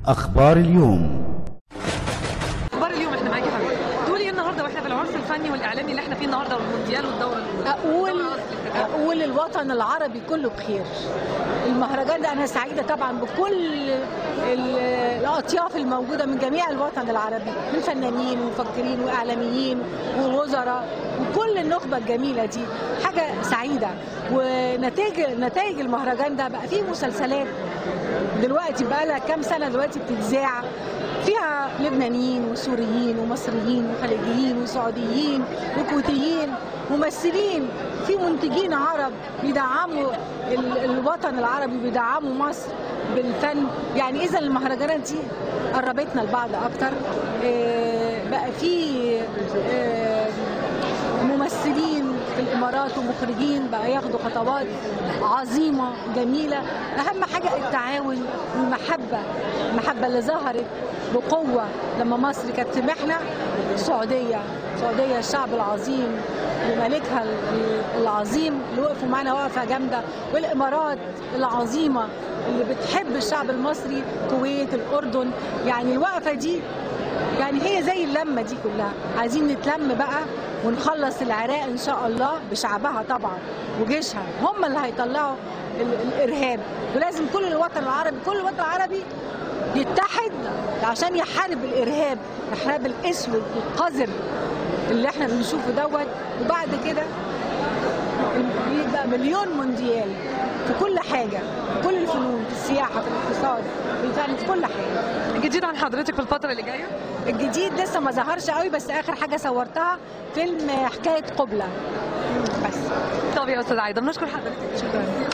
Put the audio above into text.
أخبار اليوم اخبار اليوم احنا معاكي يا حبيبي تقولي ايه النهارده واحنا في العرس الفني والاعلامي اللي احنا فيه النهارده والمونديال والدوره الاولى اقول الدورة قصدي الكلام. اقول الوطن العربي كله بخير المهرجان ده انا سعيده طبعا بكل ال- الاطياف الموجوده من جميع الوطن العربي من فنانين ومفكرين واعلاميين ووزراء وكل النخبه الجميله دي حاجه سعيده ونتائج نتائج المهرجان ده بقى فيه مسلسلات دلوقتي بقى لها كام سنه دلوقتي بتتذاع فيها لبنانيين وسوريين ومصريين وخليجيين وسعوديين وكويتيين ممثلين في منتجين عرب بيدعموا ال- الوطن العربي بيدعموا مصر بالفن يعني اذا المهرجانات دي قربتنا لبعض اكتر آه، بقى في آه، ممثلين في الامارات ومخرجين بقى ياخدوا خطوات عظيمه جميله اهم حاجه التعاون والمحبه المحبه اللي ظهرت بقوه لما مصر كانت في محنه السعوديه السعوديه الشعب العظيم وملكها ال- العظيم اللي وقفوا معانا وقفه جامده والامارات العظيمه اللي بتحب الشعب المصري الكويت الاردن يعني الوقفه دي يعني هي زي اللمه دي كلها عايزين نتلم بقى ونخلص العراق ان شاء الله بشعبها طبعا وجيشها هم اللي هيطلعوا ال- الارهاب ولازم كل الوطن العربي كل الوطن العربي يتحد عشان يحارب الارهاب الارهاب الاسود القذر اللي احنا بنشوفه دوت وبعد كده يبقى مليون مونديال في كل حاجه في كل الفنون في السياحه في الاقتصاد في الفن في كل حاجه الجديد عن حضرتك في الفتره اللي جايه الجديد لسه ما ظهرش قوي بس اخر حاجه صورتها فيلم حكايه قبله بس طب يا استاذ عايده بنشكر حضرتك شكرا